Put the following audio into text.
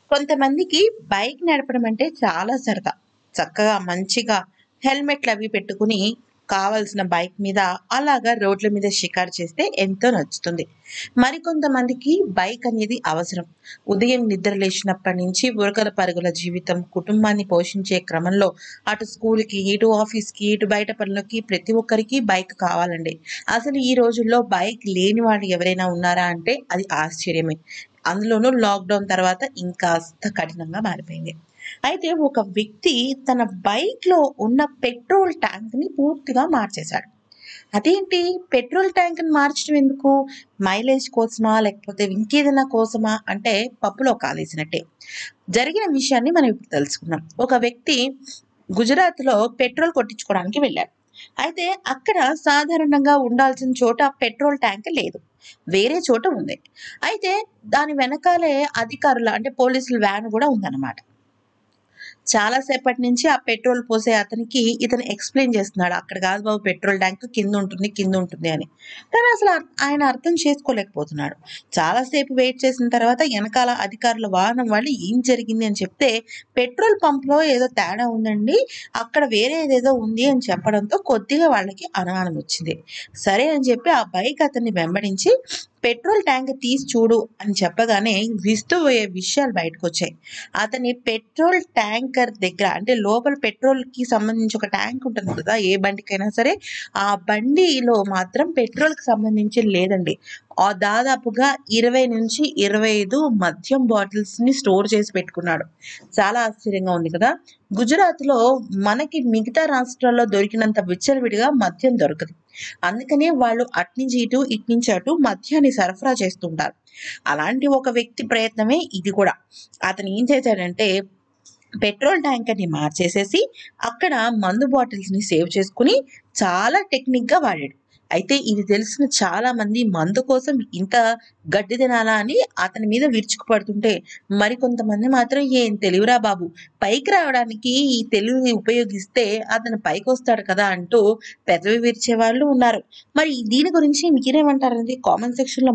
కొంతమందికి బైక్ నడపడం అంటే చాలా సరదా. చక్కగా మంచిగా హెల్మెట్‌లవి పెట్టుకొని కావాల్సిన బైక్ మీద అలాగా రోడ్ల మీద షికారు చేస్తే ఎంతో నచ్చుతుంది. మరికొంతమందికి బైక్ అనేది అవసరం. ఉదయం నిద్ర లేచినప్పటి నుంచి ఉరకల పరుగుల జీవితం, కుటుంబాన్ని పోషించే క్రమంలో అటు స్కూలుకి, ఇటు ఆఫీస్‌కి, ఇటు బయట పనులకి ప్రతి ఒక్కరికి బైక్ కావాలండి. అసలు ఈ రోజుల్లో బైక్ లేని వాళ్ళు ఎవరైనా ఉన్నారా అంటే అది ఆశ్చర్యమే. అందులోనూ లాక్‌డౌన్ తర్వాత ఇంకాస్త కఠినంగా మారిపోయింది. అయితే ఒక వ్యక్తి తన బైక్‌లో ఉన్న పెట్రోల్ ట్యాంక్‌ని పూర్తిగా మార్చేశాడు. అదేంటి పెట్రోల్ ట్యాంక్‌ని మార్చడం ఎందుకు? మైలేజ్ కోసమా? లేకపోతే ఇంకేదైనా కోసమా? అంటే పప్పులో కాలేసినట్టే. జరిగిన విషయాన్ని మనం ఇప్పుడు తెలుసుకుందాం. ఒక వ్యక్తి గుజరాత్‌లో పెట్రోల్ కొట్టించుకోవడానికి వెళ్లాడు. అయితే అక్కడ సాధారణంగా ఉండాల్సిన చోట పెట్రోల్ ట్యాంక్ లేదు. వేరే చోట ఉంది. అయితే దాని వెనకాలే అధికారుల అంటే పోలీసుల వ్యాన్ గూడా ఉందన్నమాట. చాలా సేపటి నుంచి ఆ పెట్రోల్ పోసే అతనికి ఇతను ఎక్స్‌ప్లెయిన్ చేస్తున్నాడు. అక్కడ కాదు బాబు పెట్రోల్ ట్యాంక్ కిందుంటుంది, కిందుంటుంది అని. కానీ అసలు అర్ ఆయన అర్థం చేసుకోలేకపోతున్నాడు. చాలా సేపు వెయిట్ చేసిన తర్వాత ఎనకాల అధికారుల వాహనం వాళ్ళు ఏం జరిగింది అని చెప్తే, పెట్రోల్ పంప్‌లో ఏదో తేడా ఉందండి. అక్కడ వేరేదేదో ఉంది అని చెప్పడంతో కొద్దిగా వాళ్ళకి అనుమానం వచ్చింది. సరే అని చెప్పి ఆ బైక్ అతన్ని వెంబడించి పెట్రోల్ ట్యాంక్ తీసి చూడు అని చెప్పగానే విస్తుపోయే విషయాలు బయటకొచ్చాయి. అతని పెట్రోల్ ట్యాంకర్ దగ్గర అంటే లోపల పెట్రోల్‌కి సంబంధించి ఒక ట్యాంక్ ఉంటుంది కదా! ఏ బండికైనా సరే ఆ బండిలో మాత్రం పెట్రోల్‌కి సంబంధించింది లేదండి. ఆహ్, దాదాపుగా 20-25 మద్యం బాటిల్స్‌ని స్టోర్ చేసి పెట్టుకున్నాడు. చాలా ఆశ్చర్యంగా ఉంది కదా! గుజరాత్‌లో మనకి మిగతా రాష్ట్రాల్లో దొరికినంత విచ్చలవిడిగా మద్యం దొరకదు. అందుకనే వాళ్ళు అటునుంచి ఇటు, ఇటునుంచి అటు మద్యాన్ని సరఫరా చేస్తుంటారు. అలాంటి ఒక వ్యక్తి ప్రయత్నమే ఇది కూడా. అతను ఏం చేశాడంటే పెట్రోల్ ట్యాంకర్‌ని మార్చేసేసి అక్కడ మందు బాటిల్స్‌ని సేవ్ చేసుకొని చాలా టెక్నిక్‌గా వాడాడు. అయితే ఇది తెలిసిన చాలా మంది మందు కోసం ఇంత గడ్డి తినాలా అని అతని మీద విరుచుకుపడుతుంటే, మరికొంతమంది మాత్రం ఏం తెలివిరా బాబు! పైకి రావడానికి ఈ తెలివిని ఉపయోగిస్తే అతను పైకొస్తాడు కదా! అంటూ పెదవి విరిచేవాళ్ళు ఉన్నారు. మరి దీని గురించి మీరేమంటారండి? కామెంట్ సెక్షన్‌లో